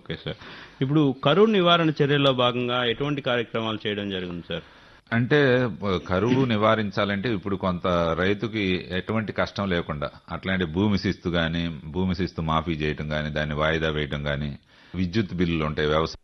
Okay sir ఇప్పుడు కరువు నివారణ చర్యల్లో భాగంగా ఎటువంటి కార్యక్రమాలు చేయడం జరిగింది సార్ అంటే బ- కరువు నివారించాలంటే ఇప్పుడు కొంత రైతుకి ఎటువంటి కష్టం లేకుండా అట్లాంటి భూమి శిస్తు గాని భూమి శిస్తు మాఫీ చేయటం గాని దాన్ని వాయిదా వేయటం గాని విద్యుత్ బిల్లులు ఉంటాయి వ్యవసాయ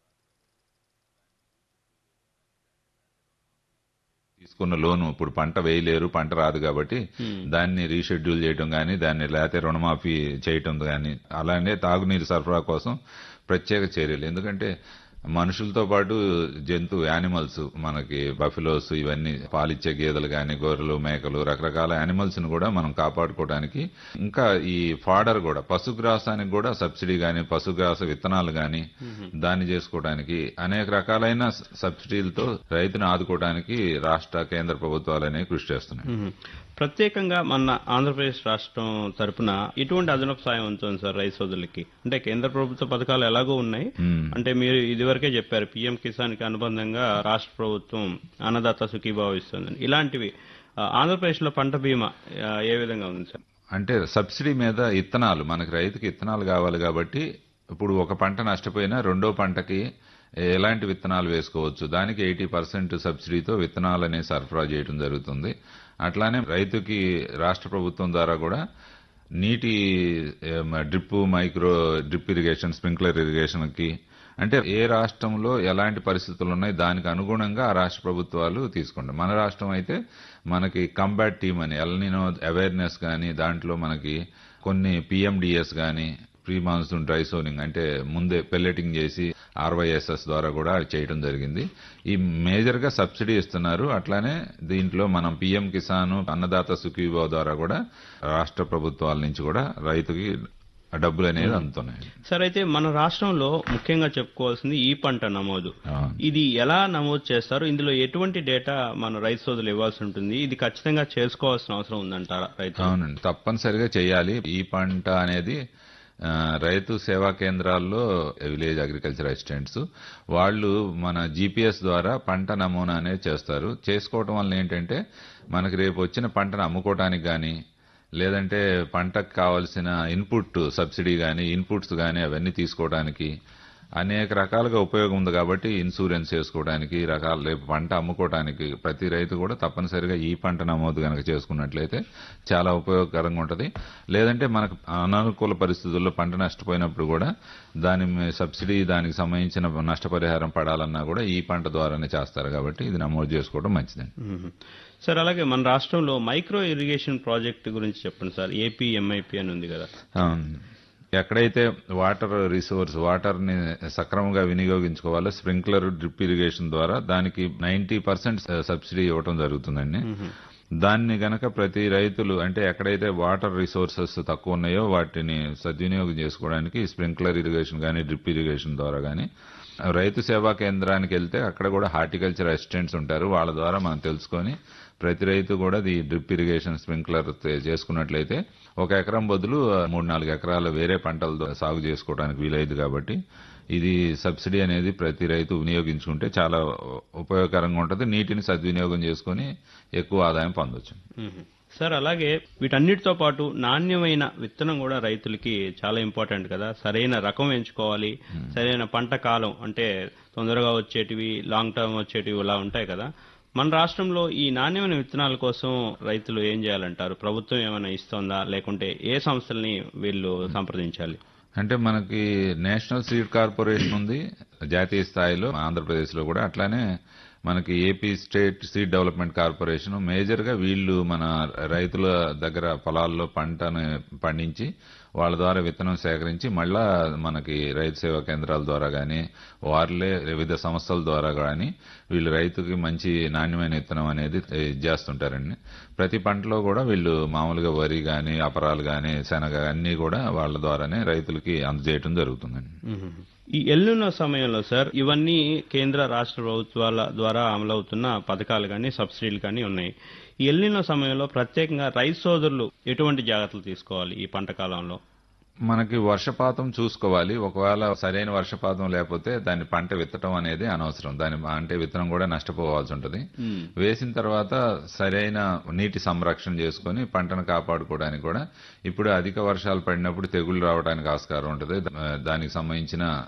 తీసుకున్న లోను ఇప్పుడు పంట వేయలేరు పంట రాదు కాబట్టి దాన్ని రీషెడ్యూల్ చేయటం గాని దాన్ని లేకపోతే రుణమాఫీ చేయటం గాని అలానే తాగునీరు సరఫరా కోసం ప్రత్యేక చర్యలు ఎందుకంటే మనుషులతో పాటు జంతు యానిమల్స్ మనకి బఫిలోస్ ఇవన్నీ పాలిచ్చే గేదెలు గాని గొర్రెలు మేకలు రకరకాల యానిమల్స్ ని కూడా మనం కాపాడుకోవడానికి ఇంకా ఈ ఫాడర్ కూడా పశుగ్రాసానికి కూడా సబ్సిడీ గాని పశుగ్రాస విత్తనాలు గాని దాన్ని చేసుకోవడానికి అనేక రకాలైన స- సబ్సిడీలతో రైతును ఆదుకోవడానికి రాష్ట్ర కేంద్ర ప్రభుత్వాలు అనేవి కృషి చేస్తున్నాయి మ్మ్. ప్రత్యేకంగా మన ఆంధ్రప్రదేశ్ రాష్ట్రం తరపున ఎటువంటి అదనపు సాయం ఉంటుంది సార్ రైతు సోదరులకి అంటే కేంద్ర ప్రభుత్వ పథకాలు ఎలాగో ఉన్నాయి మ్మ్. అంటే మీరు ఇదివరకే చెప్పారు పీఎం కిసాన్ కి అనుబంధంగా రాష్ట్ర ప్రభుత్వం అన్నదాత సుఖీభావ ఇస్తుందని ఇలాంటివి ఆ, ఆంధ్రప్రదేశ్లో పంట బీమా ఆ, ఏ విధంగా ఉంది సార్ అంటే సబ్సిడీ మీద ఇత్తనాలు మనకి రైతుకి ఇత్తనాలు కావాలి కాబట్టి ఇప్పుడు ఒక పంట నష్టపోయినా రెండో పంటకి ఎలాంటి విత్తనాలు వేసుకోవచ్చు దానికి ఎయిటీ పర్సెంట్ సబ్సిడీతో విత్తనాలు అనేవి సరఫరా చేయడం జరుగుతుంది అట్లానే రైతుకి రాష్ట్ర ప్రభుత్వం ద్వారా కూడా నీటి ఏం, drip micro drip irrigation sprinkler irrigation కి అంటే ఏ రాష్ట్రంలో ఎలాంటి పరిస్థితులు ఉన్నాయి దానికి అనుగుణంగా ఆ రాష్ట్ర ప్రభుత్వాలు తీసుకుంటాయి మన రాష్ట్రం అయితే మనకి కంబాట్ టీమ్ అని ఎల్నినో అవేర్నెస్ కానీ దాంట్లో మనకి కొన్ని పిఎండిఎస్ కానీ ప్రీ మాన్సూన్ డ్రై సోనింగ్ అంటే ముందే పెల్లెటింగ్ చేసి ఆర్వైఎస్ఎస్ ద్వారా కూడా చేయడం జరిగింది ఈ మేజర్ గా సబ్సిడీ ఇస్తున్నారు అట్లానే దీంట్లో మనం పిఎం కిసాన్ అన్నదాత సుఖీభావ ద్వారా కూడా రాష్ట్ర ప్రభుత్వాల నుంచి కూడా రైతుకి డబ్బులు అనేది అందుతున్నాయి సార్ అయితే మన రాష్ట్రంలో ముఖ్యంగా చెప్పుకోవాల్సింది ఈ పంట నమోదు అవును. ఇది ఎలా నమోదు చేస్తారు ఇందులో ఎటువంటి డేటా మన రైతు సోదరులు ఇవ్వాల్సి ఉంటుంది ఇది ఖచ్చితంగా చేసుకోవాల్సిన అవసరం ఉందంటారా రైతు అవునండి తప్పనిసరిగా చేయాలి ఈ పంట అనేది ఆ, రైతు సేవా కేంద్రాల్లో విలేజ్ అగ్రికల్చర్ అసిస్టెంట్స్ వాళ్ళు మన జీపీఎస్ ద్వారా పంట నమూనా అనేది చేస్తారు చేసుకోవటం వల్ల ఏంటంటే మనకి రేపు వచ్చిన పంటను అమ్ముకోవటానికి కానీ లేదంటే పంటకు కావాల్సిన ఇన్పుట్ సబ్సిడీ కానీ ఇన్పుట్స్ కానీ అవన్నీ తీసుకోవడానికి అనేక రకాలుగా ఉపయోగం ఉంది కాబట్టి ఇన్సూరెన్స్ చేసుకోవడానికి రకాల రేపు పంట అమ్ముకోవడానికి ప్రతి రైతు కూడా తప్పనిసరిగా ఈ పంట నమోదు కనుక చేసుకున్నట్లయితే చాలా ఉపయోగకరంగా ఉంటుంది లేదంటే మనకు అనానుకూల పరిస్థితుల్లో పంట నష్టపోయినప్పుడు కూడా దాని మీ- సబ్సిడీ దానికి సంబంధించిన నష్టపరిహారం పడాలన్నా కూడా ఈ పంట ద్వారానే చేస్తారు కాబట్టి ఇది నమోదు చేసుకోవడం మంచిదండి మ్మ్. సార్ అలాగే మన రాష్ట్రంలో మైక్రో ఇరిగేషన్ ప్రాజెక్ట్ గురించి చెప్పండి సార్ ఏపీ ఎంఐపి అని ఉంది కదా అవును. ఎక్కడైతే వాటర్ రిసోర్స్ వాటర్ ని సక్రమంగా వినియోగించుకోవాలో స్ప్రింక్లర్ డ్రిప్ ఇరిగేషన్ ద్వారా దానికి నైన్టీ పర్సెంట్ సబ్సిడీ ఇవ్వడం జరుగుతుందండి దాన్ని గనక ప్రతి రైతులు అంటే ఎక్కడైతే వాటర్ రిసోర్సెస్ తక్కువ ఉన్నాయో వాటిని సద్వినియోగం చేసుకోవడానికి స్ప్రింక్లర్ ఇరిగేషన్ కానీ డ్రిప్ ఇరిగేషన్ ద్వారా కానీ రైతు సేవా కేంద్రానికి వెళ్తే అక్కడ కూడా హార్టికల్చర్ అసిస్టెంట్స్ ఉంటారు వాళ్ళ ద్వారా మనం తెలుసుకొని ప్రతి రైతు కూడా ఈ డ్రిప్ ఇరిగేషన్ స్ప్రింక్లర్ తే- చేసుకున్నట్లయితే ఒక ఎకరం బదులు మూడు నాలుగు ఎకరాలు వేరే పంటలు సాగు చేసుకోవడానికి వీలైదు కాబట్టి ఇది సబ్సిడీ అనేది ప్రతి రైతు వినియోగించుకుంటే చాలా ఉపయోగకరంగా ఉంటుంది నీటిని సద్వినియోగం చేసుకొని ఎక్కువ ఆదాయం పొందొచ్చు మ్మ్. సార్ అలాగే వీటన్నిటితో పాటు నాణ్యమైన విత్తనం కూడా రైతులకి చాలా ఇంపార్టెంట్ కదా సరైన రకం ఎంచుకోవాలి సరైన పంట కాలం అంటే తొందరగా వచ్చేటివి లాంగ్ టర్మ్ వచ్చేటివి ఇలా ఉంటాయి కదా మన రాష్ట్రంలో ఈ నాణ్యమైన విత్తనాల కోసం రైతులు ఏం చేయాలంటారు ప్రభుత్వం ఏమైనా ఇస్తోందా లేకుంటే ఏ సంస్థల్ని వీళ్ళు సంప్రదించాలి అంటే మనకి నేషనల్ సీడ్ కార్పొరేషన్ ఉంది జాతీయ స్థాయిలో ఆంధ్రప్రదేశ్ లో కూడా అట్లానే మనకి AP state seed development corporation major గా వీళ్ళు మన రైతుల దగ్గర పొలాల్లో పంటను పండించి వాళ్ళ ద్వారా విత్తనం సేకరించి మళ్ళా మనకి రైతు సేవా కేంద్రాల ద్వారా గాని వారిలే వివిధ సంస్థల ద్వారా గాని వీళ్ళు రైతుకి మంచి నాణ్యమైన విత్తనం అనేది ఇది చేస్తుంటారండి ప్రతి పంటలో కూడా వీళ్ళు మామూలుగా వరి గాని అపరాలు గాని శనగ అన్ని కూడా వాళ్ళ ద్వారానే రైతులకి అందజేయటం జరుగుతుందండి మ్మ్. ఈ ఎల్లున్న సమయంలో సార్ ఇవన్నీ కేంద్ర రాష్ట్ర ప్రభుత్వాల ద్వారా అమలవుతున్న పథకాలు కానీ సబ్సిడీలు కానీ ఉన్నాయి ఈ ఎల్లున్న సమయంలో ప్రత్యేకంగా రైతు సోదరులు ఎటువంటి జాగ్రత్తలు తీసుకోవాలి ఈ పంట కాలంలో మనకి వర్షపాతం చూసుకోవాలి ఒకవేళ సరైన వర్షపాతం లేకపోతే దాన్ని పంట విత్తడం అనేది అనవసరం దాని అంటే విత్తనం కూడా నష్టపోవాల్సి ఉంటుంది వేసిన తర్వాత సరైన నీటి సంరక్షణ చేసుకొని పంటను కాపాడుకోవడానికి కూడా ఇప్పుడు అధిక వర్షాలు పడినప్పుడు తెగుళ్లు రావడానికి ఆస్కారం ఉంటుంది దా- దానికి సంబంధించిన